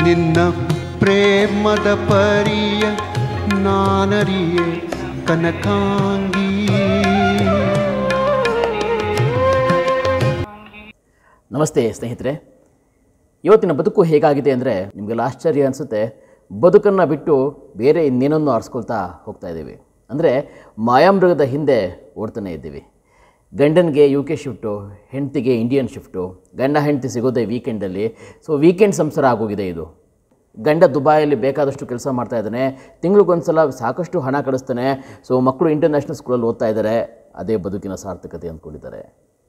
ನಿನ್ನ ಪ್ರೇಮದ ಪರಿಯ ನಾನರಿಯೆ ಕನಕಾಂಗಿ ನಮಸ್ತೆ ಸ್ನೇಹಿತರೆ ಇವತ್ತಿನ ಬದುಕು ಹೇಗಾಗಿದೆ ಅಂದರೆ ನಿಮಗೆಲ್ಲ ಆಶ್ಚರ್ಯ ಅನಿಸುತ್ತೆ ಬದುಕನ್ನು ಬಿಟ್ಟು ಬೇರೆ ಇನ್ನೇನನ್ನು ಆರಿಸ್ಕೊಳ್ತಾ ಹೋಗ್ತಾ ಇದ್ದೀವಿ ಅಂದರೆ ಮಾಯಾಮೃಗದ ಹಿಂದೆ ಓಡ್ತಾನೆ ಇದ್ದೀವಿ ಗಂಡನಿಗೆ ಯು ಕೆ ಶಿಫ್ಟು ಹೆಂಡತಿಗೆ ಇಂಡಿಯನ್ ಶಿಫ್ಟು ಗಂಡ ಹೆಂಡತಿ ಸಿಗೋದೇ ವೀಕೆಂಡಲ್ಲಿ ಸೊ ವೀಕೆಂಡ್ ಸಂಸಾರ ಆಗೋಗಿದೆ ಇದು ಗಂಡ ದುಬಾಯಲ್ಲಿ ಬೇಕಾದಷ್ಟು ಕೆಲಸ ಮಾಡ್ತಾ ಇದ್ದಾನೆ ತಿಂಗಳಿಗೊಂದ್ಸಲ ಸಾಕಷ್ಟು ಹಣ ಕಳಿಸ್ತಾನೆ ಸೊ ಮಕ್ಕಳು ಇಂಟರ್ನ್ಯಾಷನಲ್ ಸ್ಕೂಲಲ್ಲಿ ಓದ್ತಾ ಇದ್ದಾರೆ ಅದೇ ಬದುಕಿನ ಸಾರ್ಥಕತೆ ಅಂದ್ಕೊಂಡಿದ್ದಾರೆ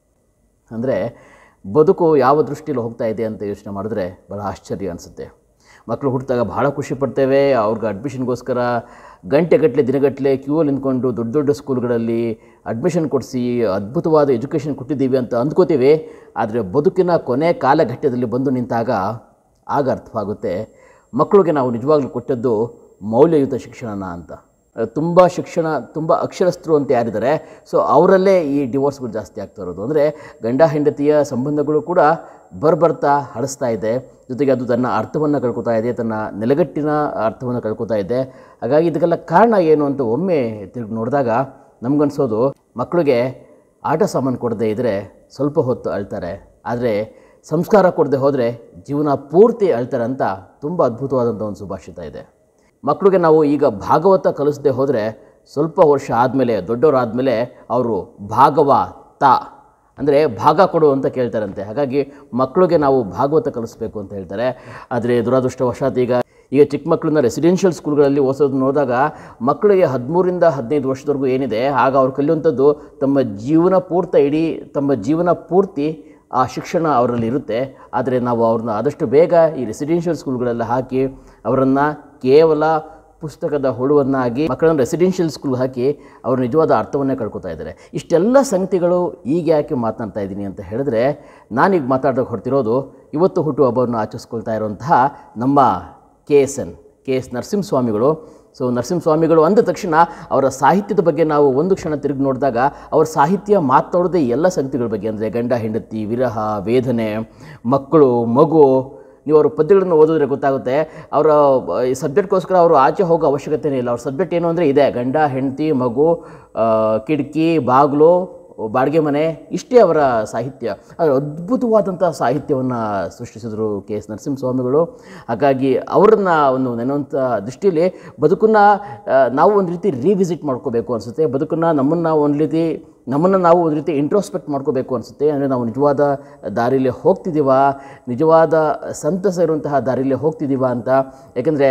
ಅಂದರೆ ಬದುಕು ಯಾವ ದೃಷ್ಟಿಯಲ್ಲಿ ಹೋಗ್ತಾ ಇದೆ ಅಂತ ಯೋಚನೆ ಮಾಡಿದ್ರೆ ಭಾಳ ಆಶ್ಚರ್ಯ ಅನಿಸುತ್ತೆ ಮಕ್ಕಳು ಹುಟ್ಟಿದಾಗ ಭಾಳ ಖುಷಿ ಪಡ್ತೇವೆ ಅವ್ರಿಗೆ ಅಡ್ಮಿಷನ್ಗೋಸ್ಕರ ಗಂಟೆಗಟ್ಟಲೆ ದಿನಗಟ್ಟಲೆ ಕ್ಯೂವಲ್ಲಿ ನಿಂತ್ಕೊಂಡು ದೊಡ್ಡ ದೊಡ್ಡ ಸ್ಕೂಲ್ಗಳಲ್ಲಿ ಅಡ್ಮಿಷನ್ ಕೊಡಿಸಿ ಅದ್ಭುತವಾದ ಎಜುಕೇಷನ್ ಕೊಟ್ಟಿದ್ದೀವಿ ಅಂತ ಅಂದ್ಕೋತೀವಿ ಆದರೆ ಬದುಕಿನ ಕೊನೆ ಕಾಲಘಟ್ಟದಲ್ಲಿ ಬಂದು ನಿಂತಾಗ ಆಗ ಅರ್ಥವಾಗುತ್ತೆ ಮಕ್ಕಳಿಗೆ ನಾವು ನಿಜವಾಗ್ಲೂ ಕೊಟ್ಟದ್ದು ಮೌಲ್ಯಯುತ ಶಿಕ್ಷಣನ ಅಂತ ತುಂಬ ಶಿಕ್ಷಣ ತುಂಬ ಅಕ್ಷರಸ್ಥರು ಅಂತ ಯಾರಿದ್ದಾರೆ ಸೊ ಅವರಲ್ಲೇ ಈ ಡಿವೋರ್ಸ್ಗಳು ಜಾಸ್ತಿ ಆಗ್ತಾ ಇರೋದು ಅಂದರೆ ಗಂಡ ಹೆಂಡತಿಯ ಸಂಬಂಧಗಳು ಕೂಡ ಬರ್ಬರ್ತಾ ಹಳಿಸ್ತಾ ಇದೆ ಜೊತೆಗೆ ಅದು ತನ್ನ ಅರ್ಥವನ್ನು ಕಳ್ಕೊತಾ ಇದೆ ತನ್ನ ನೆಲೆಗಟ್ಟಿನ ಅರ್ಥವನ್ನು ಕಳ್ಕೊತಾ ಇದೆ ಹಾಗಾಗಿ ಇದಕ್ಕೆಲ್ಲ ಕಾರಣ ಏನು ಅಂತ ಒಮ್ಮೆ ತಿರುಗಿ ನೋಡಿದಾಗ ನಮಗನ್ಸೋದು ಮಕ್ಕಳಿಗೆ ಆಟ ಸಾಮಾನು ಕೊಡದೇ ಇದ್ದರೆ ಸ್ವಲ್ಪ ಹೊತ್ತು ಅಳ್ತಾರೆ ಆದರೆ ಸಂಸ್ಕಾರ ಕೊಡದೆ ಹೋದರೆ ಜೀವನ ಪೂರ್ತಿ ಅಳ್ತಾರೆ ಅಂತ ತುಂಬ ಅದ್ಭುತವಾದಂಥ ಒಂದು ಸುಭಾಷಿತ ಇದೆ ಮಕ್ಕಳಿಗೆ ನಾವು ಈಗ ಭಾಗವತ ಕಲಿಸದೆ ಹೋದರೆ ಸ್ವಲ್ಪ ವರ್ಷ ಆದಮೇಲೆ ದೊಡ್ಡವರಾದಮೇಲೆ ಅವರು ಭಾಗವ ತ ಅಂದರೆ ಭಾಗ ಕೊಡು ಅಂತ ಕೇಳ್ತಾರಂತೆ ಹಾಗಾಗಿ ಮಕ್ಕಳಿಗೆ ನಾವು ಭಾಗವತ ಕಲಿಸ್ಬೇಕು ಅಂತ ಹೇಳ್ತಾರೆ ಆದರೆ ದುರದೃಷ್ಟವಶಾತ್ ಈಗ ಈಗ ಚಿಕ್ಕ ಮಕ್ಕಳನ್ನ ರೆಸಿಡೆನ್ಷಿಯಲ್ ಸ್ಕೂಲ್ಗಳಲ್ಲಿ ಓದಿಸೋದು ನೋಡಿದಾಗ ಮಕ್ಕಳಿಗೆ ಹದಿಮೂರಿಂದ ಹದಿನೈದು ವರ್ಷದವರೆಗೂ ಏನಿದೆ ಆಗ ಅವ್ರು ಕಲಿಯುವಂಥದ್ದು ತಮ್ಮ ಜೀವನ ಪೂರ್ತ ಇಡೀ ತಮ್ಮ ಜೀವನ ಪೂರ್ತಿ ಆ ಶಿಕ್ಷಣ ಅವರಲ್ಲಿ ಇರುತ್ತೆ ಆದರೆ ನಾವು ಅವ್ರನ್ನ ಆದಷ್ಟು ಬೇಗ ಈ ರೆಸಿಡೆನ್ಷಿಯಲ್ ಸ್ಕೂಲ್ಗಳೆಲ್ಲ ಹಾಕಿ ಅವರನ್ನು ಕೇವಲ ಪುಸ್ತಕದ ಹುಳುವನ್ನಾಗಿ ಮಕ್ಕಳನ್ನು ರೆಸಿಡೆನ್ಷಿಯಲ್ ಸ್ಕೂಲ್ ಹಾಕಿ ಅವರು ನಿಜವಾದ ಅರ್ಥವನ್ನೇ ಕಳ್ಕೊತಾ ಇದ್ದಾರೆ ಇಷ್ಟೆಲ್ಲ ಸಂಗತಿಗಳು ಈಗ ಯಾಕೆ ಮಾತನಾಡ್ತಾ ಇದ್ದೀನಿ ಅಂತ ಹೇಳಿದ್ರೆ ನಾನೀಗ ಮಾತಾಡೋಕೆ ಹೊರತಿರೋದು ಇವತ್ತು ಹುಟ್ಟುಹಬ್ಬವನ್ನು ಆಚರಿಸ್ಕೊಳ್ತಾ ಇರುವಂತಹ ನಮ್ಮ K S N K S ನರಸಿಂಹಸ್ವಾಮಿಗಳು ಸೊ ನರಸಿಂಹಸ್ವಾಮಿಗಳು ಅಂದ ತಕ್ಷಣ ಅವರ ಸಾಹಿತ್ಯದ ಬಗ್ಗೆ ನಾವು ಒಂದು ಕ್ಷಣ ತಿರುಗಿ ನೋಡಿದಾಗ ಅವ್ರ ಸಾಹಿತ್ಯ ಮಾತನಾಡೋದೇ ಎಲ್ಲ ಸಂಗತಿಗಳ ಬಗ್ಗೆ ಅಂದರೆ ಗಂಡ ಹೆಂಡತಿ ವಿರಹ ವೇದನೆ ಮಕ್ಕಳು ಮಗು ನೀವು ಅವ್ರ ಪದ್ಯಗಳನ್ನು ಓದಿದ್ರೆ ಗೊತ್ತಾಗುತ್ತೆ ಅವರ ಈ ಸಬ್ಜೆಕ್ಟ್ಗೋಸ್ಕರ ಅವರು ಆಚೆ ಹೋಗೋ ಅವಶ್ಯಕತೆನೇ ಇಲ್ಲ ಅವ್ರ ಸಬ್ಜೆಕ್ಟ್ ಏನು ಅಂದರೆ ಇದೆ ಗಂಡ ಹೆಂಡತಿ ಮಗು ಆ, ಕಿಟಕಿ ಬಾಗಿಲು ಬಾಡಿಗೆ ಮನೆ ಇಷ್ಟೇ ಅವರ ಸಾಹಿತ್ಯ ಅದರ ಅದ್ಭುತವಾದಂಥ ಸಾಹಿತ್ಯವನ್ನು ಸೃಷ್ಟಿಸಿದರು ಕೆ ಎಸ್ ನರಸಿಂಹಸ್ವಾಮಿಗಳು ಹಾಗಾಗಿ ಅವರನ್ನು ಒಂದು ನೆನೆಯುವಂಥ ದೃಷ್ಟಿಯಲ್ಲಿ ಬದುಕನ್ನು ಆ, ನಾವು ಒಂದು ರೀತಿ ರಿವಿಸಿಟ್ ಮಾಡ್ಕೋಬೇಕು ಅನಿಸುತ್ತೆ ಬದುಕನ್ನು ನಮ್ಮನ್ನು ಒಂದು ರೀತಿ ನಮ್ಮನ್ನು ನಾವು ಒಂದು ರೀತಿ ಇಂಟ್ರೋಸ್ಪೆಕ್ಟ್ ಮಾಡ್ಕೋಬೇಕು ಅನಿಸುತ್ತೆ ಅಂದರೆ ನಾವು ನಿಜವಾದ ದಾರಿಯಲ್ಲಿ ಹೋಗ್ತಿದ್ದೀವಾ ನಿಜವಾದ ಸಂತಸ ಇರುವಂತಹ ದಾರಿಯಲ್ಲಿ ಹೋಗ್ತಿದ್ದೀವಾ ಅಂತ ಯಾಕೆಂದರೆ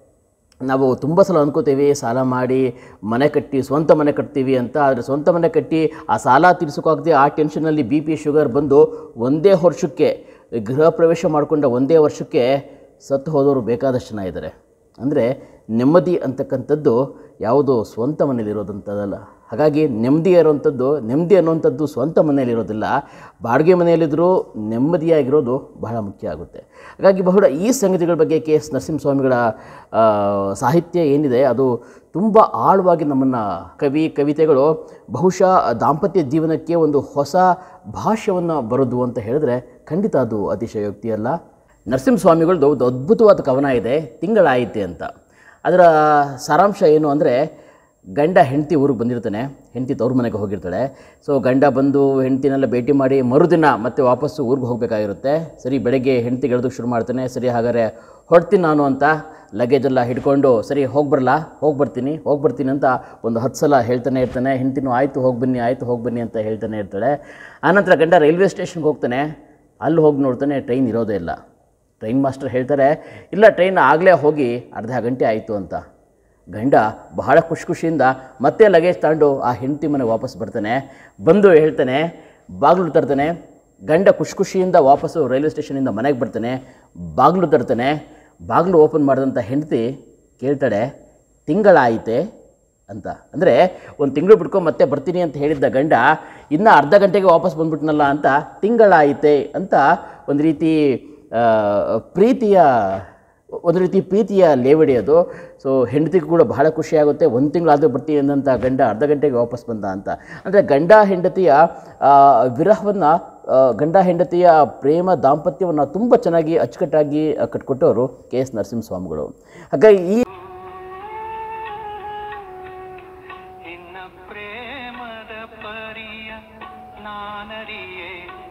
ನಾವು ತುಂಬ ಸಲ ಅಂದ್ಕೋತೀವಿ ಸಾಲ ಮಾಡಿ ಮನೆ ಕಟ್ಟಿ ಸ್ವಂತ ಮನೆ ಕಟ್ತೀವಿ ಅಂತ ಆದರೆ ಸ್ವಂತ ಮನೆ ಕಟ್ಟಿ ಆ ಸಾಲ ತೀರಿಸೋಕ್ಕಾಗದೆ ಆ ಟೆನ್ಷನಲ್ಲಿ ಬಿ ಪಿ ಶುಗರ್ ಬಂದು ಒಂದೇ ವರ್ಷಕ್ಕೆ ಗೃಹ ಪ್ರವೇಶ ಮಾಡಿಕೊಂಡ ಒಂದೇ ವರ್ಷಕ್ಕೆ ಸತ್ತು ಹೋದವರು ಬೇಕಾದಷ್ಟು ಜನ ಇದ್ದಾರೆ ಅಂದರೆ ನೆಮ್ಮದಿ ಅಂತಕ್ಕಂಥದ್ದು ಯಾವುದು ಸ್ವಂತ ಮನೇಲಿರೋದಂಥದ್ದಲ್ಲ ಹಾಗಾಗಿ ನೆಮ್ಮದಿ ಇರುವಂಥದ್ದು ನೆಮ್ಮದಿ ಅನ್ನುವಂಥದ್ದು ಸ್ವಂತ ಮನೆಯಲ್ಲಿರೋದಿಲ್ಲ ಬಾಡಿಗೆ ಮನೆಯಲ್ಲಿದ್ದರೂ ನೆಮ್ಮದಿಯಾಗಿರೋದು ಬಹಳ ಮುಖ್ಯ ಆಗುತ್ತೆ ಹಾಗಾಗಿ ಬಹಳ ಈ ಸಂಗತಿಗಳ ಬಗ್ಗೆ ಕೆ ಎಸ್ ನರಸಿಂಹಸ್ವಾಮಿಗಳ ಆ, ಸಾಹಿತ್ಯ ಏನಿದೆ ಅದು ತುಂಬ ಆಳವಾಗಿ ನಮ್ಮನ್ನು ಕವಿ ಕವಿತೆಗಳು ಬಹುಶಃ ದಾಂಪತ್ಯ ಜೀವನಕ್ಕೆ ಒಂದು ಹೊಸ ಭಾಷ್ಯವನ್ನು ಬರೋದು ಅಂತ ಹೇಳಿದ್ರೆ ಖಂಡಿತ ಅದು ಅತಿಶಯೋಕ್ತಿಯಲ್ಲ ನರಸಿಂಹಸ್ವಾಮಿಗಳದ್ದು ಒಂದು ಅದ್ಭುತವಾದ ಕವನ ಇದೆ ತಿಂಗಳಾಯಿತೆ ಅಂತ ಅದರ ಸಾರಾಂಶ ಏನು ಅಂದರೆ ಗಂಡ ಹೆಂಡತಿ ಊರಿಗೆ ಬಂದಿರ್ತಾನೆ ಹೆಂಡತಿ ತವ್ರ ಮನೆಗೆ ಹೋಗಿರ್ತಾಳೆ ಸೊ ಗಂಡ ಬಂದು ಹೆಂಡ್ತಿನೆಲ್ಲ ಭೇಟಿ ಮಾಡಿ ಮರುದಿನ ಮತ್ತೆ ವಾಪಸ್ಸು ಊರಿಗೆ ಹೋಗಬೇಕಾಗಿರುತ್ತೆ ಸರಿ ಬೆಳಗ್ಗೆ ಹೆಂಡತಿ ಗೆಳೋದಕ್ಕೆ ಶುರು ಮಾಡ್ತಾನೆ ಸರಿ ಹಾಗಾದರೆ ಹೊಡ್ತೀನಿ ನಾನು ಅಂತ ಲಗೇಜ್ ಎಲ್ಲ ಹಿಡ್ಕೊಂಡು ಸರಿ ಹೋಗಿ ಬರಲ್ಲ ಹೋಗಿ ಬರ್ತೀನಿ ಹೋಗಿ ಬರ್ತೀನಿ ಅಂತ ಒಂದು ಹತ್ತು ಸಲ ಹೇಳ್ತಾನೆ ಇರ್ತಾನೆ ಹೆಂಡ್ತಿನೂ ಆಯಿತು ಹೋಗಿ ಬನ್ನಿ ಆಯಿತು ಹೋಗಿ ಬನ್ನಿ ಅಂತ ಹೇಳ್ತಾನೆ ಇರ್ತಾಳೆ ಆನಂತರ ಗಂಡ ರೈಲ್ವೆ ಸ್ಟೇಷನ್ಗೆ ಹೋಗ್ತಾನೆ ಅಲ್ಲಿ ಹೋಗಿ ನೋಡ್ತಾನೆ ಟ್ರೈನ್ ಇರೋದೇ ಇಲ್ಲ ಟ್ರೈನ್ ಮಾಸ್ಟರ್ ಹೇಳ್ತಾರೆ ಇಲ್ಲ ಟ್ರೈನ್ ಆಗಲೇ ಹೋಗಿ ಅರ್ಧ ಗಂಟೆ ಆಯಿತು ಅಂತ ಗಂಡ ಬಹಳ ಖುಷಿ ಖುಷಿಯಿಂದ ಮತ್ತೆ ಲಗೇಜ್ ತಗೊಂಡು ಆ ಹೆಂಡತಿ ಮನೆ ವಾಪಸ್ ಬರ್ತಾನೆ ಬಂದು ಹೇಳ್ತಾನೆ ಬಾಗಿಲು ತರ್ತಾನೆ ಗಂಡ ಖುಷಿ ಖುಷಿಯಿಂದ ವಾಪಸ್ಸು ರೈಲ್ವೆ ಸ್ಟೇಷನಿಂದ ಮನೆಗೆ ಬರ್ತಾನೆ ಬಾಗಿಲು ತರ್ತಾನೆ ಬಾಗಿಲು ಓಪನ್ ಮಾಡಿದಂಥ ಹೆಂಡತಿ ಕೇಳ್ತಾಳೆ ತಿಂಗಳಾಯಿತೆ ಅಂತ ಅಂದರೆ ಒಂದು ತಿಂಗಳು ಬಿಟ್ಕೊಂಡು ಮತ್ತೆ ಬರ್ತೀನಿ ಅಂತ ಹೇಳಿದ್ದ ಗಂಡ ಇನ್ನು ಅರ್ಧ ಗಂಟೆಗೆ ವಾಪಸ್ ಬಂದ್ಬಿಟ್ನಲ್ಲ ಅಂತ ತಿಂಗಳಾಯಿತೆ ಅಂತ ಒಂದು ರೀತಿ ಆ, ಪ್ರೀತಿಯ ಒಂದು ರೀತಿ ಪ್ರೀತಿಯ ಲೇವಡಿ ಅದು ಸೊ ಹೆಂಡತಿಗೂ ಕೂಡ ಬಹಳ ಖುಷಿ ಆಗುತ್ತೆ ಒಂದು ತಿಂಗಳಾದರೂ ಬರ್ತೀನಿ ಅಂದಂಥ ಗಂಡ ಅರ್ಧ ಗಂಟೆಗೆ ವಾಪಸ್ ಬಂದ ಅಂತ ಅಂದರೆ ಗಂಡ ಹೆಂಡತಿಯ ವಿರಹವನ್ನು ಆ, ಗಂಡ ಹೆಂಡತಿಯ ಪ್ರೇಮ ದಾಂಪತ್ಯವನ್ನು ತುಂಬ ಚೆನ್ನಾಗಿ ಅಚ್ಚುಕಟ್ಟಾಗಿ ಆ, ಕಟ್ಕೊಟ್ಟವರು ಕೆ ಎಸ್ ನರಸಿಂಹಸ್ವಾಮಿಗಳು ಹಾಗಾಗಿ ಈ ಇನ್ನ ಪ್ರೇಮದ ಪರಿಯ ನಾನರಿಯೇ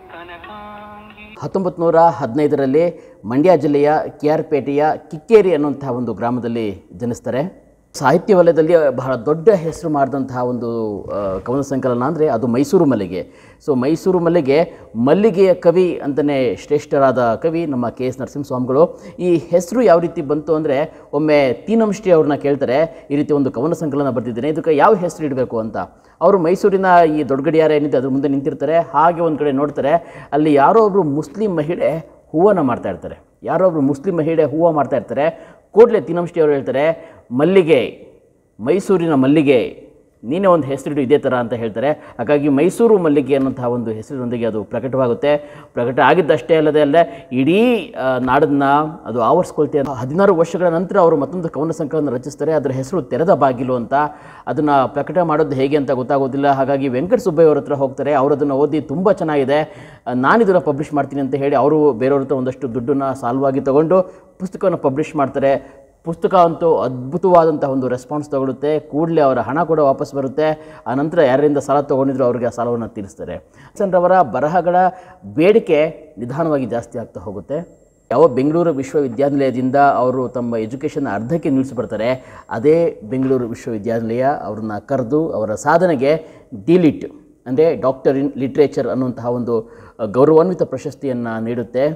ಕನಕಾಂಗಿ ಹತ್ತೊಂಬತ್ತು ನೂರ ಹದಿನೈದರಲ್ಲಿ ಮಂಡ್ಯ ಜಿಲ್ಲೆಯ ಕೆ ಆರ್ ಪೇಟೆಯ ಕಿಕ್ಕೇರಿ ಅನ್ನುವಂತಹ ಒಂದು ಗ್ರಾಮದಲ್ಲಿ ಜನಿಸ್ತಾರೆ ಸಾಹಿತ್ಯ ವಲಯದಲ್ಲಿ ಬಹಳ ದೊಡ್ಡ ಹೆಸರು ಮಾಡಿದಂತಹ ಒಂದು ಆ, ಕವನ ಸಂಕಲನ ಅಂದರೆ ಅದು ಮೈಸೂರು ಮಲ್ಲಿಗೆ ಸೊ ಮೈಸೂರು ಮಲ್ಲಿಗೆ ಮಲ್ಲಿಗೆಯ ಕವಿ ಅಂತಲೇ ಶ್ರೇಷ್ಠರಾದ ಕವಿ ನಮ್ಮ ಕೆ ಎಸ್ ನರಸಿಂಹಸ್ವಾಮಿಗಳು ಈ ಹೆಸರು ಯಾವ ರೀತಿ ಬಂತು ಅಂದರೆ ಒಮ್ಮೆ ತೀನಂಷ್ಟಿ ಅವ್ರನ್ನ ಕೇಳ್ತಾರೆ ಈ ರೀತಿ ಒಂದು ಕವನ ಸಂಕಲನ ಬರೆದಿದ್ದೇನೆ ಇದಕ್ಕೆ ಯಾವ ಹೆಸರು ಇಡಬೇಕು ಅಂತ ಅವರು ಮೈಸೂರಿನ ಈ ದೊಡ್ಡ ಗಡಿಯಾರ ಏನಿದೆ ಅದ್ರ ಮುಂದೆ ನಿಂತಿರ್ತಾರೆ ಹಾಗೆ ಒಂದು ಕಡೆ ನೋಡ್ತಾರೆ ಅಲ್ಲಿ ಯಾರೋ ಒಬ್ಬರು ಮುಸ್ಲಿಂ ಮಹಿಳೆ ಹೂವನ್ನು ಮಾಡ್ತಾ ಇರ್ತಾರೆ ಯಾರೋ ಒಬ್ರು ಮುಸ್ಲಿಂ ಮಹಿಳೆ ಹೂವು ಮಾಡ್ತಾ ಇರ್ತಾರೆ ಕೂಡಲೇ ತಿನಂಷ್ಟಿ ಅವರು ಹೇಳ್ತಾರೆ ಮಲ್ಲಿಗೆ ಮೈಸೂರಿನ ಮಲ್ಲಿಗೆ ನೀನೇ ಒಂದು ಹೆಸರಿಡು ಇದೇ ಥರ ಅಂತ ಹೇಳ್ತಾರೆ ಹಾಗಾಗಿ ಮೈಸೂರು ಮಲ್ಲಿಗೆ ಅನ್ನೋಂತಹ ಒಂದು ಹೆಸರಿನೊಂದಿಗೆ ಅದು ಪ್ರಕಟವಾಗುತ್ತೆ ಪ್ರಕಟ ಆಗಿದ್ದಷ್ಟೇ ಅಲ್ಲದೆ ಅಲ್ಲದೆ ಇಡೀ ಆ, ನಾಡನ್ನ ಅದು ಆವರಿಸ್ಕೊಳ್ತೆ ಹದಿನಾರು ವರ್ಷಗಳ ನಂತರ ಅವರು ಮತ್ತೊಂದು ಕವನ ಸಂಕಲನ ರಚಿಸ್ತಾರೆ ಅದರ ಹೆಸರು ತೆರೆದ ಬಾಗಿಲು ಅಂತ ಅದನ್ನು ಪ್ರಕಟ ಮಾಡೋದು ಹೇಗೆ ಅಂತ ಗೊತ್ತಾಗೋದಿಲ್ಲ ಹಾಗಾಗಿ ವೆಂಕಟ ಸುಬ್ಬಯ್ಯ ಅವ್ರ ಹತ್ರ ಹೋಗ್ತಾರೆ ಅವರು ಅದನ್ನು ಓದಿ ತುಂಬ ಚೆನ್ನಾಗಿದೆ ಆ, ನಾನು ಇದನ್ನು ಪಬ್ಲಿಷ್ ಮಾಡ್ತೀನಿ ಅಂತ ಹೇಳಿ ಅವರು ಬೇರೆಯವ್ರ ಹತ್ರ ಒಂದಷ್ಟು ದುಡ್ಡನ್ನು ಸಾಲ್ವಾಗಿ ತಗೊಂಡು ಪುಸ್ತಕವನ್ನು ಪಬ್ಲಿಷ್ ಮಾಡ್ತಾರೆ ಪುಸ್ತಕ ಅಂತೂ ಅದ್ಭುತವಾದಂಥ ಒಂದು ರೆಸ್ಪಾನ್ಸ್ ತಗೊಳುತ್ತೆ ಕೂಡಲೇ ಅವರ ಹಣ ಕೂಡ ವಾಪಸ್ ಬರುತ್ತೆ ಆ ನಂತರ ಯಾರಿಂದ ಸಾಲ ತೊಗೊಂಡಿದ್ರು ಅವರಿಗೆ ಆ ಸಾಲವನ್ನು ತೀರಿಸ್ತಾರೆ ರವರ ಬರಹಗಳ ಬೇಡಿಕೆ ನಿಧಾನವಾಗಿ ಜಾಸ್ತಿ ಆಗ್ತಾ ಹೋಗುತ್ತೆ ಯಾವ ಬೆಂಗಳೂರು ವಿಶ್ವವಿದ್ಯಾನಿಲಯದಿಂದ ಅವರು ತಮ್ಮ ಎಜುಕೇಷನ್ ಅರ್ಧಕ್ಕೆ ನಿಲ್ಲಿಸಿಬಿಡ್ತಾರೆ ಅದೇ ಬೆಂಗಳೂರು ವಿಶ್ವವಿದ್ಯಾನಿಲಯ ಅವ್ರನ್ನ ಕರೆದು ಅವರ ಸಾಧನೆಗೆ ಡಿಲಿಟ್ ಅಂದರೆ ಡಾಕ್ಟರ್ ಇನ್ ಲಿಟ್ರೇಚರ್ ಅನ್ನುವಂತಹ ಒಂದು ಅಹ್, ಗೌರವಾನ್ವಿತ ಪ್ರಶಸ್ತಿಯನ್ನು ನೀಡುತ್ತೆ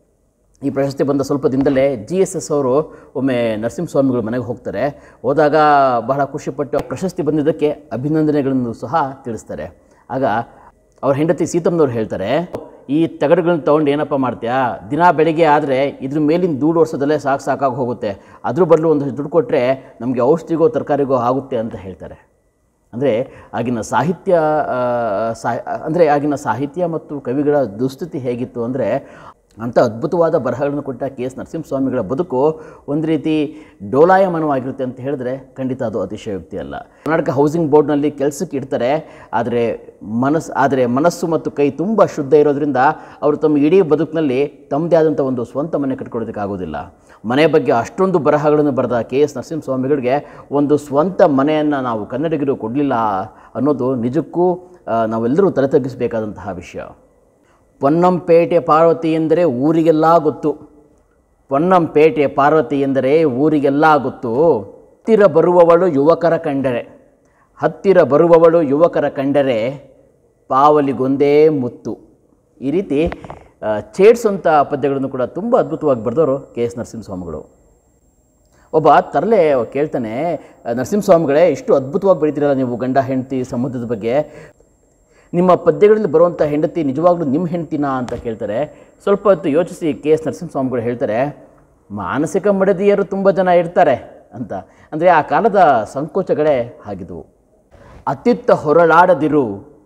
ಈ ಪ್ರಶಸ್ತಿ ಬಂದ ಸ್ವಲ್ಪ ದಿನದಲ್ಲೇ ಜಿ ಎಸ್ ಎಸ್ ಅವರು ಒಮ್ಮೆ ನರಸಿಂಹಸ್ವಾಮಿಗಳು ಮನೆಗೆ ಹೋಗ್ತಾರೆ ಹೋದಾಗ ಬಹಳ ಖುಷಿಪಟ್ಟು ಪ್ರಶಸ್ತಿ ಬಂದಿದ್ದಕ್ಕೆ ಅಭಿನಂದನೆಗಳನ್ನು ಸಹ ತಿಳಿಸ್ತಾರೆ ಆಗ ಅವ್ರ ಹೆಂಡತಿ ಸೀತಮ್ಮನವ್ರು ಹೇಳ್ತಾರೆ ಈ ತಗಡುಗಳನ್ನ ತೊಗೊಂಡು ಏನಪ್ಪ ಮಾಡ್ತೀಯಾ ದಿನ ಬೆಳಿಗ್ಗೆ ಆದರೆ ಇದ್ರ ಮೇಲಿನ ಧೂಳು ಓಡಿಸೋದಲ್ಲೇ ಸಾಕು ಸಾಕಾಗಿ ಹೋಗುತ್ತೆ ಅದ್ರ ಬದಲು ಒಂದಷ್ಟು ದುಡ್ಡು ಕೊಟ್ಟರೆ ನಮಗೆ ಔಷಧಿಗೋ ತರಕಾರಿಗೋ ಆಗುತ್ತೆ ಅಂತ ಹೇಳ್ತಾರೆ ಅಂದರೆ ಆಗಿನ ಸಾಹಿತ್ಯ ಆ, ಸಾ ಅಂದರೆ ಆಗಿನ ಸಾಹಿತ್ಯ ಮತ್ತು ಕವಿಗಳ ದುಸ್ಥಿತಿ ಹೇಗಿತ್ತು ಅಂದರೆ ಅಂಥ ಅದ್ಭುತವಾದ ಬರಹಗಳನ್ನು ಕೊಟ್ಟ ಕೆ ಎಸ್ ನರಸಿಂಹಸ್ವಾಮಿಗಳ ಬದುಕು ಒಂದು ರೀತಿ ಡೋಲಾಯಮಾನವಾಗಿರುತ್ತೆ ಅಂತ ಹೇಳಿದ್ರೆ ಖಂಡಿತ ಅದು ಅತಿಶಯೋಕ್ತಿ ಅಲ್ಲ ಕರ್ನಾಟಕ ಹೌಸಿಂಗ್ ಬೋರ್ಡ್ನಲ್ಲಿ ಕೆಲಸಕ್ಕೆ ಇಡ್ತಾರೆ ಆದರೆ ಮನಸ್ಸು ಆದರೆ ಮನಸ್ಸು ಮತ್ತು ಕೈ ತುಂಬ ಶುದ್ಧ ಇರೋದ್ರಿಂದ ಅವರು ತಮ್ಮ ಇಡೀ ಬದುಕಿನಲ್ಲಿ ತಮ್ಮದೇ ಆದಂಥ ಒಂದು ಸ್ವಂತ ಮನೆ ಕಟ್ಕೊಳ್ಳೋದಕ್ಕಾಗೋದಿಲ್ಲ ಮನೆ ಬಗ್ಗೆ ಅಷ್ಟೊಂದು ಬರಹಗಳನ್ನು ಬರೆದ ಕೆ ಎಸ್ ನರಸಿಂಹಸ್ವಾಮಿಗಳಿಗೆ ಒಂದು ಸ್ವಂತ ಮನೆಯನ್ನು ನಾವು ಕನ್ನಡಿಗರು ಕೊಡಲಿಲ್ಲ ಅನ್ನೋದು ನಿಜಕ್ಕೂ ಆ, ನಾವೆಲ್ಲರೂ ತಲೆ ತಗ್ಗಿಸಬೇಕಾದಂತಹ ವಿಷಯ ಪೊನ್ನಂಪೇಟೆ ಪಾರ್ವತಿ ಎಂದರೆ ಊರಿಗೆಲ್ಲ ಗೊತ್ತು ಪೊನ್ನಂಪೇಟೆ ಪಾರ್ವತಿ ಎಂದರೆ ಊರಿಗೆಲ್ಲ ಗೊತ್ತು ಹತ್ತಿರ ಬರುವವಳು ಯುವಕರ ಕಂಡರೆ ಹತ್ತಿರ ಬರುವವಳು ಯುವಕರ ಕಂಡರೆ ಪಾವಲಿಗೊಂದೇ ಮುತ್ತು ಈ ರೀತಿ ಆ, ಛೇಡ್ಸೋಂಥ ಪದ್ಯಗಳನ್ನು ಕೂಡ ತುಂಬ ಅದ್ಭುತವಾಗಿ ಬರೆದವರು ಕೆ ಎಸ್ ನರಸಿಂಹಸ್ವಾಮಿಗಳು ಒಬ್ಬ ತರಲೆ ಕೇಳ್ತಾನೆ ನರಸಿಂಹಸ್ವಾಮಿಗಳೇ ಇಷ್ಟು ಅದ್ಭುತವಾಗಿ ಬರೀತೀರಲ್ಲ ನೀವು ಗಂಡ ಹೆಂಡತಿ ಸಂಬಂಧದ ಬಗ್ಗೆ ನಿಮ್ಮ ಪದ್ಯಗಳಲ್ಲಿ ಬರುವಂಥ ಹೆಂಡತಿ ನಿಜವಾಗ್ಲೂ ನಿಮ್ಮ ಹೆಂಡತಿನಾ ಅಂತ ಕೇಳ್ತಾರೆ ಸ್ವಲ್ಪ ಹೊತ್ತು ಯೋಚಿಸಿ ಕೆ ಎಸ್ ನರಸಿಂಹಸ್ವಾಮಿಗಳು ಹೇಳ್ತಾರೆ ಮಾನಸಿಕ ಮಡದಿಯರು ತುಂಬ ಜನ ಇರ್ತಾರೆ ಅಂತ ಅಂದರೆ ಆ ಕಾಲದ ಸಂಕೋಚಗಳೇ ಆಗಿದ್ವು ಅತ್ತಿತ್ತ ಹೊರಳಾಡದಿರು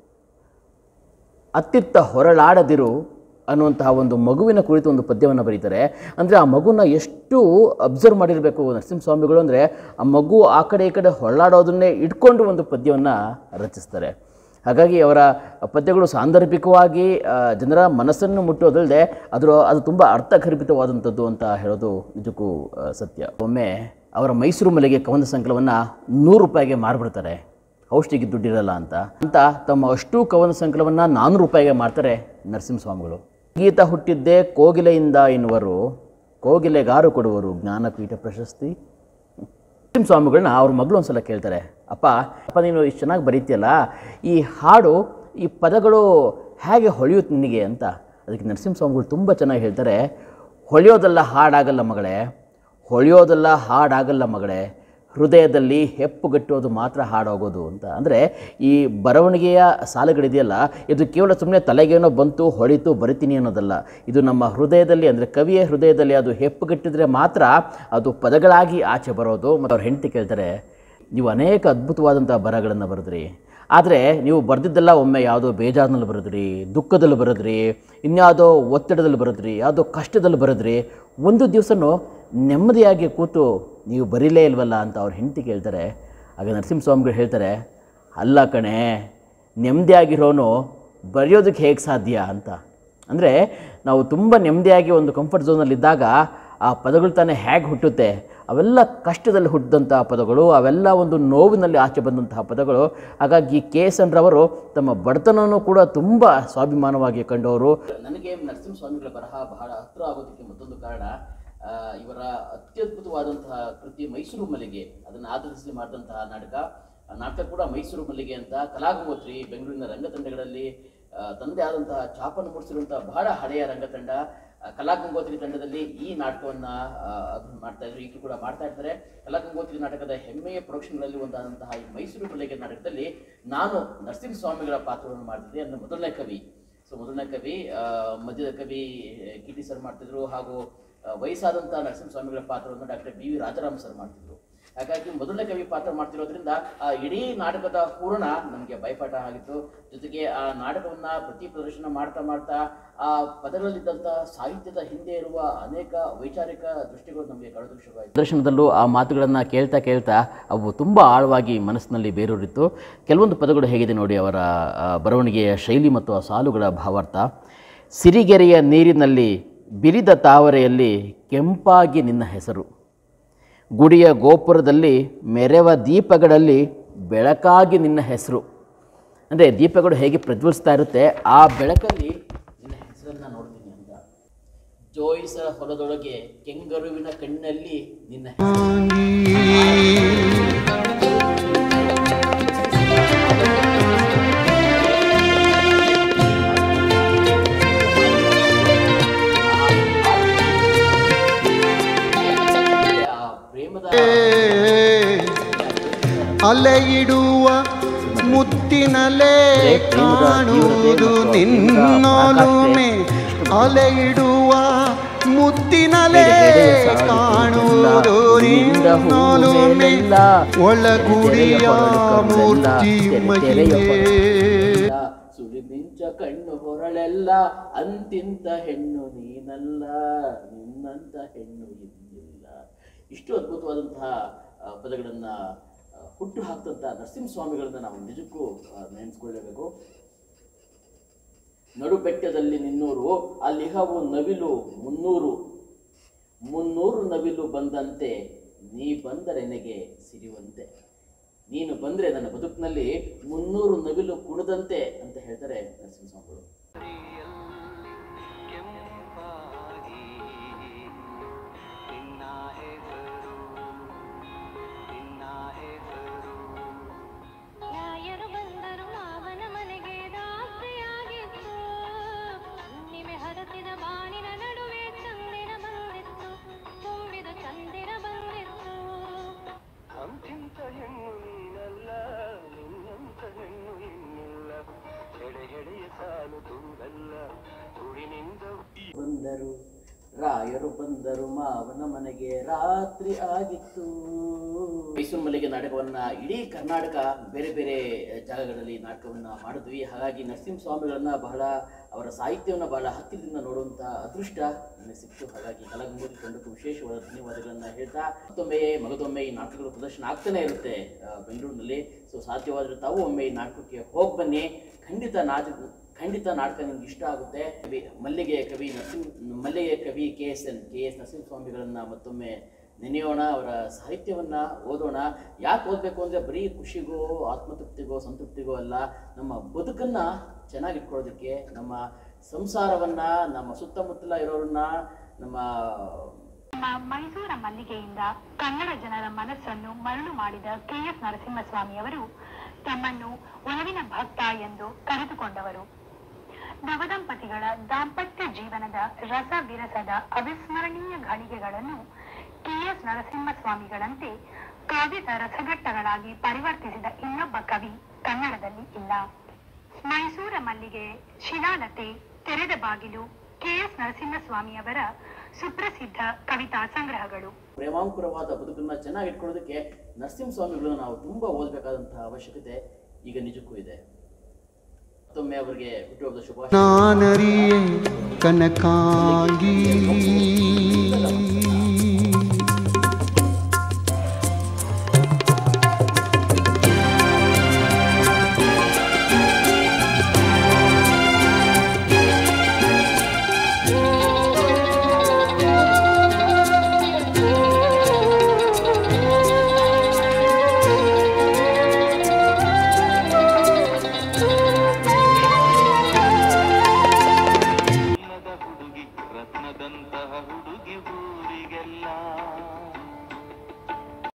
ಅತ್ತಿತ್ತ ಹೊರಳಾಡದಿರು ಅನ್ನುವಂತಹ ಒಂದು ಮಗುವಿನ ಕುರಿತು ಒಂದು ಪದ್ಯವನ್ನು ಬರೀತಾರೆ ಅಂದರೆ ಆ ಮಗುನ ಎಷ್ಟು ಅಬ್ಸರ್ವ್ ಮಾಡಿರಬೇಕು ನರಸಿಂಹಸ್ವಾಮಿಗಳು ಅಂದರೆ ಆ ಮಗು ಆ ಕಡೆ ಈ ಕಡೆ ಹೊರಳಾಡೋದನ್ನೇ ಇಟ್ಕೊಂಡು ಒಂದು ಪದ್ಯವನ್ನು ರಚಿಸ್ತಾರೆ ಹಾಗಾಗಿ ಅವರ ಪದ್ಯಗಳು ಸಾಂದರ್ಭಿಕವಾಗಿ ಆ, ಜನರ ಮನಸ್ಸನ್ನು ಮುಟ್ಟೋದಲ್ಲದೆ ಅದರ ಅದು ತುಂಬ ಅರ್ಥಗರ್ಭಿತವಾದಂಥದ್ದು ಅಂತ ಹೇಳೋದು ನಿಜಕ್ಕೂ ಆ, ಸತ್ಯ ಒಮ್ಮೆ ಅವರ ಮೈಸೂರು ಮಲೆಗೆ ಕವನ ಸಂಕಲವನ್ನು ನೂರು ರೂಪಾಯಿಗೆ ಮಾರ್ಬಿಡ್ತಾರೆ ಔಷಧಿಗೆ ದುಡ್ಡಿರಲ್ಲ ಅಂತ ಅಂತ ತಮ್ಮ ಅಷ್ಟು ಕವನ ಸಂಕಲವನ್ನು ನಾನ್ನೂರು ರೂಪಾಯಿಗೆ ಮಾರ್ತಾರೆ ನರಸಿಂಹಸ್ವಾಮಿಗಳು ಗೀತ ಹುಟ್ಟಿದ್ದೇ ಕೋಗಿಲೆಯಿಂದ ಎನ್ನುವರು ಕೋಗಿಲೆಗಾರು ಕೊಡುವರು ಜ್ಞಾನಪೀಠ ಪ್ರಶಸ್ತಿ ನರಸಿಂಹ ಸ್ವಾಮಿಗಳನ್ನ ಅವ್ರ ಮಗಳು ಒಂದ್ಸಲ ಕೇಳ್ತಾರೆ ಅಪ್ಪ ಅಪ್ಪ ನೀನು ಇಷ್ಟು ಚೆನ್ನಾಗಿ ಬರೀತೀಯಲ್ಲ ಈ ಹಾಡು ಈ ಪದಗಳು ಹೇಗೆ ಹೊಳೆಯುತ್ತೆ ನಿನಗೆ ಅಂತ ಅದಕ್ಕೆ ನರಸಿಂಹ ಸ್ವಾಮಿಗಳು ತುಂಬ ಚೆನ್ನಾಗಿ ಹೇಳ್ತಾರೆ ಹೊಳೆಯೋದಲ್ಲ ಹಾಡಾಗಲ್ಲ ಮಗಳೇ ಹೊಳೆಯೋದಲ್ಲ ಹಾಡಾಗಲ್ಲ ಮಗಳೇ ಹೃದಯದಲ್ಲಿ ಹೆಪ್ಪುಗಟ್ಟೋದು ಮಾತ್ರ ಹಾಡೋಗೋದು ಅಂತ ಅಂದರೆ ಈ ಬರವಣಿಗೆಯ ಸಾಲುಗಳಿದೆಯಲ್ಲ ಇದು ಕೇವಲ ಸುಮ್ಮನೆ ತಲೆಗೇನೋ ಬಂತು ಹೊಳಿತು ಬರಿತೀನಿ ಅನ್ನೋದಲ್ಲ ಇದು ನಮ್ಮ ಹೃದಯದಲ್ಲಿ ಅಂದರೆ ಕವಿಯ ಹೃದಯದಲ್ಲಿ ಅದು ಹೆಪ್ಪುಗಟ್ಟಿದ್ರೆ ಮಾತ್ರ ಅದು ಪದಗಳಾಗಿ ಆಚೆ ಬರೋದು ಮತ್ತು ಅವ್ರ ಹೆಂಡತಿ ಕೇಳ್ತಾರೆ ನೀವು ಅನೇಕ ಅದ್ಭುತವಾದಂಥ ಬರಹಗಳನ್ನು ಬರೆದ್ರಿ ಆದರೆ ನೀವು ಬರೆದಿದ್ದೆಲ್ಲ ಒಮ್ಮೆ ಯಾವುದೋ ಬೇಜಾರಿನಲ್ಲಿ ಬರೆದ್ರಿ ದುಃಖದಲ್ಲಿ ಬರೆದ್ರಿ ಇನ್ಯಾವುದೋ ಒತ್ತಡದಲ್ಲಿ ಬರೆದ್ರಿ ಯಾವುದೋ ಕಷ್ಟದಲ್ಲಿ ಬರೆದ್ರಿ ಒಂದು ದಿವಸನೂ ನೆಮ್ಮದಿಯಾಗಿ ಕೂತು ನೀವು ಬರೀಲೇ ಇಲ್ವಲ್ಲ ಅಂತ ಅವ್ರ ಹೆಂಡತಿ ಕೇಳ್ತಾರೆ ಆಗ ನರಸಿಂಹಸ್ವಾಮಿಗಳು ಹೇಳ್ತಾರೆ ಅಲ್ಲ ಕಣೆ ನೆಮ್ಮದಿಯಾಗಿರೋನು ಬರೆಯೋದಕ್ಕೆ ಹೇಗೆ ಸಾಧ್ಯ ಅಂತ ಅಂದರೆ ನಾವು ತುಂಬ ನೆಮ್ಮದಿಯಾಗಿ ಒಂದು ಕಂಫರ್ಟ್ ಝೋನಲ್ಲಿದ್ದಾಗ ಆ ಪದಗಳು ತಾನೇ ಹೇಗೆ ಹುಟ್ಟುತ್ತೆ ಅವೆಲ್ಲ ಕಷ್ಟದಲ್ಲಿ ಹುಟ್ಟಿದಂಥ ಪದಗಳು ಅವೆಲ್ಲ ಒಂದು ನೋವಿನಲ್ಲಿ ಆಚೆ ಬಂದಂತಹ ಪದಗಳು ಹಾಗಾಗಿ ಕೆ ಎಸ್ ಎನ್ ರವರು ತಮ್ಮ ಬಡತನವನ್ನು ಕೂಡ ತುಂಬ ಸ್ವಾಭಿಮಾನವಾಗಿ ಕಂಡವರು ನನಗೆ ನರಸಿಂಹಸ್ವಾಮಿಗಳ ಬರಹ ಬಹಳ ಹತ್ರ ಆಗೋದಕ್ಕೆ ಮತ್ತೊಂದು ಕಾರಣ ಆ, ಇವರ ಅತ್ಯದ್ಭುತವಾದಂತಹ ಕೃತಿ ಮೈಸೂರು ಮಲ್ಲಿಗೆ ಅದನ್ನು ಆಧರಿಸಿ ಮಾಡಿದಂತಹ ನಾಟಕ ಆ ನಾಟಕ ಕೂಡ ಮೈಸೂರು ಮಲ್ಲಿಗೆ ಅಂತ ಕಲಾಗಂಗೋತ್ರಿ ಬೆಂಗಳೂರಿನ ರಂಗತಂಡಗಳಲ್ಲಿ ಆ, ತನ್ನದೇ ಆದಂತಹ ಛಾಪನ್ನು ಮೂಡಿಸಿರುವಂತಹ ಬಹಳ ಹಳೆಯ ರಂಗತಂಡ ಆ, ಕಲಾಗಂಗೋತ್ರಿ ತಂಡದಲ್ಲಿ ಈ ನಾಟಕವನ್ನ ಆ, ಅದನ್ನ ಮಾಡ್ತಾ ಇದ್ರು ಈಗಲೂ ಕೂಡ ಮಾಡ್ತಾ ಇರ್ತಾರೆ ಕಲಾಗಂಗೋತ್ರಿ ನಾಟಕದ ಹೆಮ್ಮೆಯ ಪ್ರೊಡಕ್ಷನ್ಗಳಲ್ಲಿ ಒಂದಾದಂತಹ ಈ ಮೈಸೂರು ಮಲ್ಲಿಗೆ ನಾಟಕದಲ್ಲಿ ನಾನು ನರಸಿಂಹ ಸ್ವಾಮಿಗಳ ಪಾತ್ರವನ್ನು ಮಾಡ್ತಿದ್ದೆ ಅಂದ್ರೆ ಮೊದಲನೇ ಕವಿ ಸೊ ಮೊದಲನೇ ಕವಿ ಆ, ಮಧ್ಯದ ಕವಿ ಕೆ ಟಿ ಸರ್ ಮಾಡ್ತಿದ್ರು ಹಾಗೂ ಆ, ವಯಸ್ಸಾದಂಥ ನರಸಿಂಹಸ್ವಾಮಿಗಳ ಪಾತ್ರವನ್ನು doctor B V Rajaram sir ಮಾಡ್ತಿದ್ರು ಹಾಗಾಗಿ ಮೊದಲನೇ ಕವಿ ಪಾತ್ರ ಮಾಡ್ತಿರೋದ್ರಿಂದ ಆ ಇಡೀ ನಾಟಕದ ಪೂರ್ಣ ನಮಗೆ ಭಯಪಾಠ ಆಗಿತ್ತು ಜೊತೆಗೆ ಆ ನಾಟಕವನ್ನ ಪ್ರತಿ ಪ್ರದರ್ಶನ ಮಾಡ್ತಾ ಮಾಡ್ತಾ ಆ ಪದಗಳಲ್ಲಿದ್ದಂಥ ಸಾಹಿತ್ಯದ ಹಿಂದೆ ಇರುವ ಅನೇಕ ವೈಚಾರಿಕ ದೃಷ್ಟಿಗಳು ನಮಗೆ ಕಳೆದು ಶುರುವಾಯಿತು ಪ್ರದರ್ಶನದಲ್ಲೂ ಆ ಮಾತುಗಳನ್ನು ಕೇಳ್ತಾ ಕೇಳ್ತಾ ಅವು ತುಂಬ ಆಳವಾಗಿ ಮನಸ್ಸಿನಲ್ಲಿ ಬೇರೂರಿತ್ತು ಕೆಲವೊಂದು ಪದಗಳು ಹೇಗಿದೆ ನೋಡಿ ಅವರ ಆ, ಬರವಣಿಗೆಯ ಶೈಲಿ ಮತ್ತು ಆ ಸಾಲುಗಳ ಭಾವಾರ್ಥ ಸಿರಿಗೆರೆಯ ನೀರಿನಲ್ಲಿ ಬಿರಿದ ತಾವರೆಯಲ್ಲಿ ಕೆಂಪಾಗಿ ನಿನ್ನ ಹೆಸರು ಗುಡಿಯ ಗೋಪುರದಲ್ಲಿ ಮೆರೆವ ದೀಪಗಳಲ್ಲಿ ಬೆಳಕಾಗಿ ನಿನ್ನ ಹೆಸರು ಅಂದರೆ ದೀಪಗಳು ಹೇಗೆ ಪ್ರಜ್ವಲಿಸ್ತಾ ಇರುತ್ತೆ ಆ ಬೆಳಕಲ್ಲಿ ನಿನ್ನ ಹೆಸರನ್ನು ನೋಡ್ತೀನಿ ಅಂತ ಜೋಯಿಸರ ಹೊಲದೊಳಗೆ ಕೆಂಗರುವಿನ ಕಣ್ಣಲ್ಲಿ ನಿನ್ನ ಹೆಸರು ಆ ಪ್ರೇಮದ ಅಲೆಯಿಡುವ ಮುತ್ತಿನಲೇ ಕಾಣುವುದು ನಿನ್ನೊಲುಮೆ ಅಲೆಯಿಡುವ ಮುತ್ತಿನಲೇ ಕಾಣುವುದು ನಿನ್ನೊಲುಮೆ ಒಳಗುಡಿಯ ಮೂರ್ತಿ ಮಹಿಮೆ ಸುಳಿಮಿಂಚ ಕಣ್ಣು ಹೊರಳೆಲ್ಲ ಅಂತಿಂತ ಹೆಣ್ಣು ನೀನಲ್ಲ ನಿನ್ನಂತ ಹೆಣ್ಣು ಇನ್ನಿಲ್ಲ ಇಷ್ಟು ಅದ್ಭುತವಾದಂತಹ ಆ, ಪದಗಳನ್ನ ಆ, ಹುಟ್ಟು ಹಾಕ್ತಂತ ನರಸಿಂಹಸ್ವಾಮಿಗಳನ್ನ ನಾವು ನಿಜಕ್ಕೂ ಆ, ನೆನೆಸ್ಕೊಳ್ಳೇಬೇಕು ನಡು ಬೆಟ್ಟದಲ್ಲಿ ನಿನ್ನೂರು ಅಲ್ಲಿಹವು ನವಿಲು ಮುನ್ನೂರು ಮುನ್ನೂರು ನವಿಲು ಬಂದಂತೆ ನೀ ಬಂದರೆನೆಗೆ ಸಿರಿವಂತೆ ನೀನು ಬಂದರೆ ನನ್ನ ಬದುಕಿನಲ್ಲಿ ಮುನ್ನೂರು ನವಿಲು ಕುಣಿದಂತೆ ಅಂತ ಹೇಳ್ತಾರೆ ನರಸಿಂಹಸ್ವಾಮಿಗಳು ಕೆಂಪಾಗಿ ನಿನ್ನ ಹೆಸರು ನಿನ್ನ ಹೆಸರು ರಾಯರು ಬಂದರು ಮಾವನ ಮನೆಗೆ ರಾತ್ರಿಯಾಗಿತ್ತು ಹುಣ್ಣಿಮೆ ಹರಸಿದ ಬಾಣಿನ ನಡುವೆ ಚಂದಿರ ಬಂದಿತ್ತು ತುಂಬಿದ ಚಂದಿರ ಬಂದಿತ್ತು ಅಂತಿಂತ ಹೆಣ್ಣು ನೀನಲ್ಲ ನಿನ್ನಂತ ಹೆಣ್ಣು ಇನ್ನಿಲ್ಲ ಎಡೆ ಎಡೆಯ ಸಾಲು ತುಂಬಲ್ಲ ಗುಡಿನಿಂದ ಬಂದರು ರಾಯರು ಬಂದರು ಮಾವನ ಮನೆಗೆ ರಾತ್ರಿ ಆಗಿತ್ತು ಮೈಸೂರು ಮಲ್ಲಿಗೆ ನಾಟಕವನ್ನ ಇಡೀ ಕರ್ನಾಟಕ ಬೇರೆ ಬೇರೆ ಜಾಗಗಳಲ್ಲಿ ನಾಟಕವನ್ನ ಮಾಡಿದ್ವಿ ಹಾಗಾಗಿ ನರಸಿಂಹಸ್ವಾಮಿಗಳನ್ನ ಬಹಳ ಅವರ ಸಾಹಿತ್ಯವನ್ನು ಬಹಳ ಹತ್ತಿರದಿಂದ ನೋಡುವಂತ ಅದೃಷ್ಟ ನನಗೆ ಸಿಕ್ತು ಹಾಗಾಗಿ ಕಲಾಗಂಗೋತ್ರಿ ತಂಡಕ್ಕೂ ವಿಶೇಷವಾದ ಧನ್ಯವಾದಗಳನ್ನ ಹೇಳ್ತಾ ಮತ್ತೊಮ್ಮೆ ಮಗದೊಮ್ಮೆ ಈ ನಾಟಕಗಳು ಪ್ರದರ್ಶನ ಆಗ್ತಾನೆ ಇರುತ್ತೆ ಆ, ಬೆಂಗಳೂರಿನಲ್ಲಿ ಸೊ ಸಾಧ್ಯವಾದರೆ ತಾವು ಒಮ್ಮೆ ಈ ನಾಟಕಕ್ಕೆ ಹೋಗಿ ಬನ್ನಿ ಖಂಡಿತ ನಾಟಕ ಖಂಡಿತ ನಾಟಕ ನಿಮ್ಗೆ ಇಷ್ಟ ಆಗುತ್ತೆ ಕವಿ ಮಲ್ಲಿಗೆ ಕವಿ ನರಸಿಂಹ ಮಲ್ಲಿಗೆ ಕವಿ K S N K S ನರಸಿಂಹಸ್ವಾಮಿಗಳನ್ನ ಮತ್ತೊಮ್ಮೆ ನೆನೆಯೋಣ ಅವರ ಸಾಹಿತ್ಯವನ್ನ ಓದೋಣ ಯಾಕೆ ಓದಬೇಕು ಅಂದರೆ ಬರೀ ಖುಷಿಗೋ ಆತ್ಮತೃಪ್ತಿಗೋ ಸಂತೃಪ್ತಿಗೋ ಅಲ್ಲ ನಮ್ಮ ಬದುಕನ್ನ ಚೆನ್ನಾಗಿಟ್ಕೊಳ್ಳೋದಕ್ಕೆ ನಮ್ಮ ಸಂಸಾರವನ್ನ ನಮ್ಮ ಸುತ್ತಮುತ್ತಲ ಇರೋರನ್ನ ನಮ್ಮ ನಮ್ಮ ಮೈಸೂರ ಮಲ್ಲಿಗೆಯಿಂದ ಕನ್ನಡ ಜನರ ಮನಸ್ಸನ್ನು ಮರಳು ಮಾಡಿದ ಕೆ ಎಸ್ ನರಸಿಂಹಸ್ವಾಮಿಯವರು ತಮ್ಮನ್ನು ಒಲವಿನ ಭಕ್ತ ಎಂದು ಕರೆದುಕೊಂಡವರು ನವದಂಪತಿಗಳ ದಾಂಪತ್ಯ ಜೀವನದ ರಸ ವಿರಸದ ಅವಿಸ್ಮರಣೀಯ ಘಳಿಗೆಗಳನ್ನು ಕೆ ಎಸ್ ನರಸಿಂಹಸ್ವಾಮಿಗಳಂತೆ ಕಾವ್ಯದ ರಸಘಟ್ಟಗಳಾಗಿ ಪರಿವರ್ತಿಸಿದ ಇನ್ನೊಬ್ಬ ಕವಿ ಕನ್ನಡದಲ್ಲಿ ಇಲ್ಲ ಮೈಸೂರ ಮಲ್ಲಿಗೆ ಶಿಲಾಲತೆ ತೆರೆದ ಬಾಗಿಲು ಕೆ ಎಸ್ ನರಸಿಂಹಸ್ವಾಮಿಯವರ ಸುಪ್ರಸಿದ್ಧ ಕವಿತಾ ಸಂಗ್ರಹಗಳು ಪ್ರೇಮಾಂಕುರವಾದ ಬದುಕನ್ನ ಚೆನ್ನಾಗಿ ಇಟ್ಕೊಳ್ಳೋದಕ್ಕೆ ನರಸಿಂಹಸ್ವಾಮಿಗಳನ್ನ ನಾವು ತುಂಬಾ ಓದಬೇಕಾದಂತಹ ಅವಶ್ಯಕತೆ ಈಗ ನಿಜಕ್ಕೂ ಇದೆ ಮತ್ತೊಮ್ಮೆ ಅವರಿಗೆ ಹುಟ್ಟುಹಬ್ಬದ ಶುಭಾಶಯ ನಾನರಿಯೇ ಕನಕಾಂಗಿ